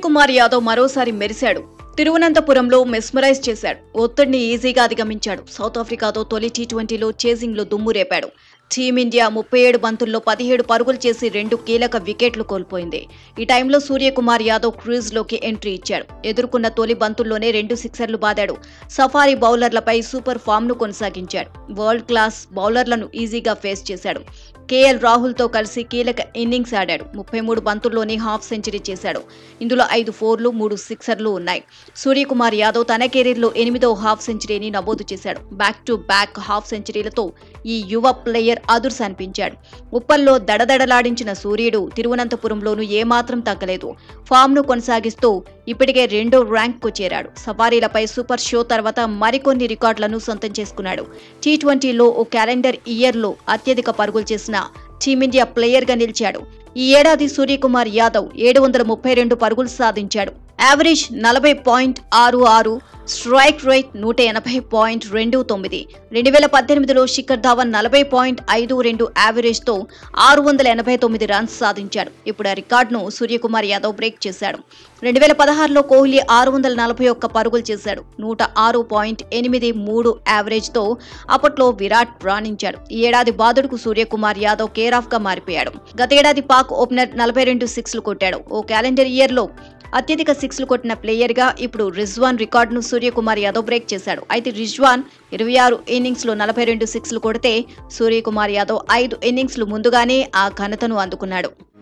సూర్యకుమార్ యాదవ్ మరోసారి మెరిశాడు తిరువనంతపురంలో మెస్మరైజ్ చేశాడు ఒత్తిడిని ఈజీగా అధిగమించాడు సౌత్ ఆఫ్రికాతో తొలి టీ ట్వంటీలో చేసింగ్లో దుమ్ము రేపాడు టీమిండియా ముప్పై ఏడు బంతుల్లో పదిహేడు పరుగులు చేసి రెండు కీలక వికెట్లు కోల్పోయింది ఈ టైంలో సూర్యకుమార్ యాదవ్ క్రీజ్లోకి ఎంట్రీ ఇచ్చాడు ఎదుర్కొన్న తొలి బంతుల్లోనే రెండు సిక్సర్లు బాదాడు సఫారీ బౌలర్లపై సూపర్ ఫామ్ను కొనసాగించాడు వరల్డ్ క్లాస్ బౌలర్లను ఈజీగా ఫేస్ చేశాడు కేఎల్ రాహుల్తో కలిసి కీలక ఇన్నింగ్స్ ఆడాడు ముప్పై మూడు బంతుల్లోనే హాఫ్ సెంచరీ చేశాడు ఇందులో ఐదు ఫోర్లు మూడు సిక్సర్లు ఉన్నాయి సూర్యకుమార్ యాదవ్ తన కెరీర్లో ఎనిమిదో హాఫ్ సెంచరీని నమోదు చేశాడు బ్యాక్ టు బ్యాక్ హాఫ్ సెంచరీలతో ఈ యువ ప్లేయర్ అదుర్స్ అనిపించాడు ఉప్పల్లో దడదడలాడించిన సూర్యుడు తిరువనంతపురంలోనూ ఏమాత్రం తగ్గలేదు ఫామ్ను కొనసాగిస్తూ ఇప్పటికే రెండో ర్యాంక్కు చేరాడు సఫారీలపై సూపర్ షో తర్వాత మరికొన్ని రికార్డులను సొంతం చేసుకున్నాడు టీ ట్వంటీలో ఓ క్యాలెండర్ ఇయర్లో అత్యధిక పరుగులు చేసిన టీమిండియా ప్లేయర్గా నిలిచాడు ఈ ఏడాది సూర్యకుమార్ యాదవ్ ఏడు వందల ముప్పై రెండు పరుగులు సాధించాడు యావరేజ్ నలభై పాయింట్ ఆరు ఆరు స్ట్రైక్ రేట్ నూట ఎనభై పాయింట్ రెండు తొమ్మిది రెండు వేల పద్దెనిమిదిలో శిఖర్ ధావన్ నలభై పాయింట్ ఐదు రెండు యావరేజ్తో ఆరు వందల ఎనభై తొమ్మిది రన్స్ సాధించాడు ఇప్పుడు ఆ రికార్డును సూర్యకుమార్ యాదవ్ బ్రేక్ చేశాడు రెండు వేల పదహారులో కోహ్లీ ఆరు వందల నలభై ఒక్క పరుగులు చేశాడు నూట ఆరు పాయింట్ ఎనిమిది మూడు యావరేజ్తో అప్పట్లో విరాట్ రాణించాడు ఈ ఏడాది బాదుడుకు సూర్యకుమార్ యాదవ్ కేర్ ఆఫ్ గా మారిపోయాడు గత ఏడాది పాక్ ఓపెనర్ నలభై రెండు సిక్స్లు కొట్టాడు ఓ క్యాలెండర్ ఇయర్లో అత్యధిక సిక్స్లు కొట్టిన ప్లేయర్గా ఇప్పుడు రిజ్వాన్ రికార్డును సూర్యకుమార్ యాదవ్ బ్రేక్ చేశాడు అయితే రిజ్వాన్ ఇరవై ఆరు ఇన్నింగ్స్లో నలభై రెండు సిక్స్లు కొడితే సూర్యకుమార్ యాదవ్ ఐదు ఇన్నింగ్స్లు ముందుగానే ఆ ఘనతను అందుకున్నాడు